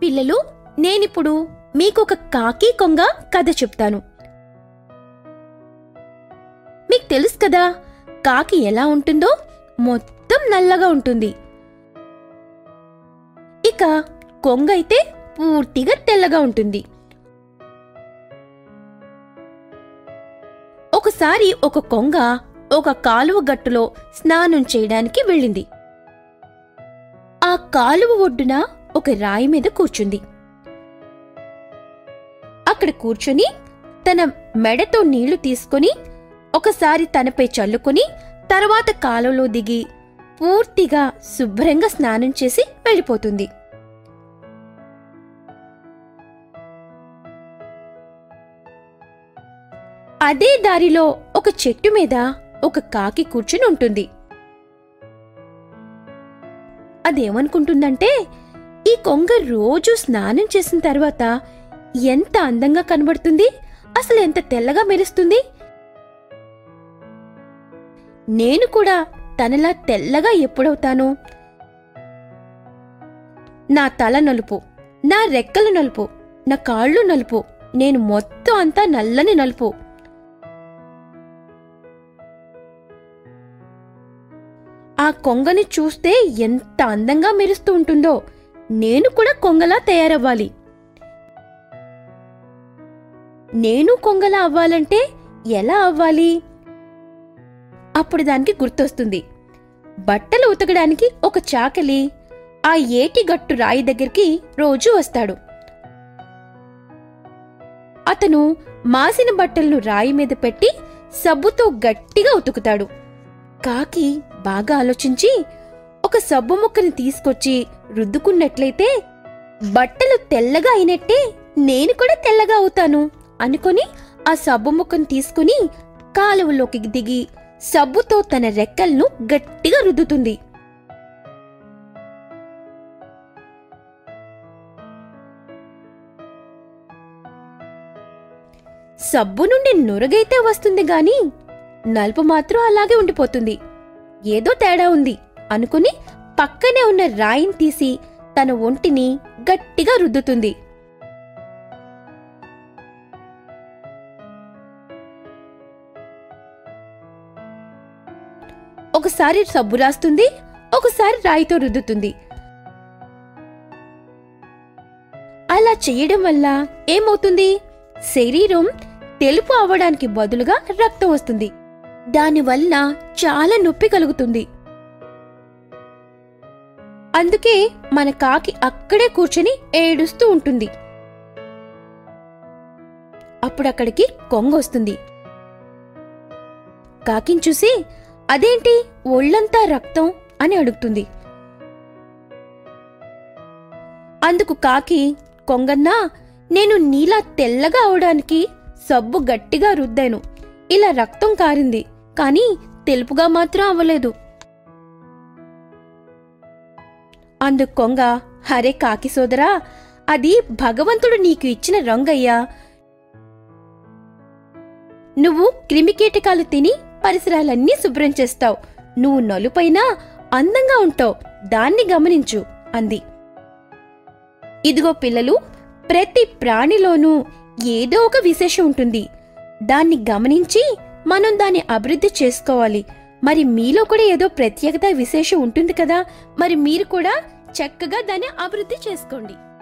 పిల్లలు నేనిప్పుడు మీకొక కాకి కొంగ కథ చెప్తాను మీకు తెలుసు కదా కాకి ఎలా ఉంటుందో మొత్తం నల్లగా ఉంటుంది ఇక కొంగ అయితే పూర్తిగా తెల్లగా ఉంటుంది ఒకసారి ఒక కొంగ ఒక కాలువ గట్టులో స్నానం చేయడానికి వెళ్ళింది ఆ కాలువ ఒడ్డున ఒక రాయి మీద కూర్చుంది అక్కడ కూర్చుని తన మెడతో నీళ్లు తీసుకొని ఒకసారి తనపై చల్లుకొని తర్వాత కాలువలో దిగి పూర్తిగా శుభ్రంగా స్నానం చేసి వెళ్ళిపోతుంది అదే దారిలో ఒక చెట్టు మీద ఒక కాకి కూర్చుని ఉంటుంది అదేమనుకుంటుందంటే ఈ కొంగ రోజు స్నానం చేసిన తర్వాత ఎంత అందంగా కనబడుతుంది అసలు ఎంత తెల్లగా మెరుస్తుంది నేను కూడా తనలా తెల్లగా ఎప్పుడవుతాను నా తల నలుపు నా రెక్కలు నలుపు నా కాళ్ళు నలుపు నేను మొత్తం అంతా నల్లని నలుపు ఆ కొంగని చూస్తే ఎంత అందంగా మెరుస్తూ ఉంటుందో నేను కూడా కొంగలా తయారవ్వాలి నేను కొంగలా అవ్వాలంటే ఎలా అవ్వాలి అప్పుడు దానికి గుర్తొస్తుంది బట్టలు ఉతకడానికి ఒక చాకలి ఆ ఏటి గట్టు రాయి దగ్గరికి రోజు వస్తాడు అతను మాసిన బట్టలను రాయి మీద పెట్టి సబ్బుతో గట్టిగా ఉతుకుతాడు కాకి బాగా ఆలోచించి ఒక సబ్బు ముక్కని తీసుకొచ్చి రుద్దుకున్నట్లయితే బట్టలు తెల్లగా అయినట్టే నేను కూడా తెల్లగా అవుతాను అనుకొని ఆ సబ్బు ముక్కను తీసుకుని కాలువలోకి దిగి సబ్బుతో తన రెక్కలను గట్టిగా రుద్దుతుంది సబ్బు నుండి నురగైతే వస్తుంది గాని నలుపు మాత్రం అలాగే ఉండిపోతుంది ఏదో తేడా ఉంది అనుకుని పక్కనే ఉన్న రాయిని తీసి తన ఒంటిని గట్టిగా రుద్దుతుంది ఒకసారి సబ్బు రాస్తుంది ఒకసారి రాయితో రుద్దుతుంది అలా చేయడం వల్ల ఏమవుతుంది శరీరం తెలుపు అవ్వడానికి బదులుగా రక్తం వస్తుంది దానివల్ల చాలా నొప్పి కలుగుతుంది అందుకే మన కాకి అక్కడే కూర్చొని ఏడుస్తూ ఉంటుంది అప్పుడక్కడికి కొంగ వస్తుంది కాకిని చూసి అదేంటి ఒళ్ళంతా రక్తం అని అడుగుతుంది అందుకు కాకి కొంగన్నా నేను నీలా తెల్లగా అవడానికి సబ్బు గట్టిగా రుద్దాను ఇలా రక్తం కారింది కానీ తెలుపుగా మాత్రం అవ్వలేదు అందుకు కొంగ హరే కాకి సోదరా అది భగవంతుడు నీకు ఇచ్చిన రంగయ్యా నువ్వు క్రిమికీటకాలు తిని పరిసరాలన్నీ శుభ్రం చేస్తావు నువ్వు నలుపైనా అందంగా ఉంటావు దాన్ని గమనించు అంది ఇదిగో పిల్లలు ప్రతి ప్రాణిలోనూ ఏదో ఒక విశేషం ఉంటుంది దాన్ని గమనించి మనం దాన్ని అభివృద్ధి చేసుకోవాలి మరి మీలో కూడా ఏదో ప్రత్యేకత విశేషం ఉంటుంది కదా మరి మీరు కూడా చక్కగా దాన్ని అభివృద్ధి చేసుకోండి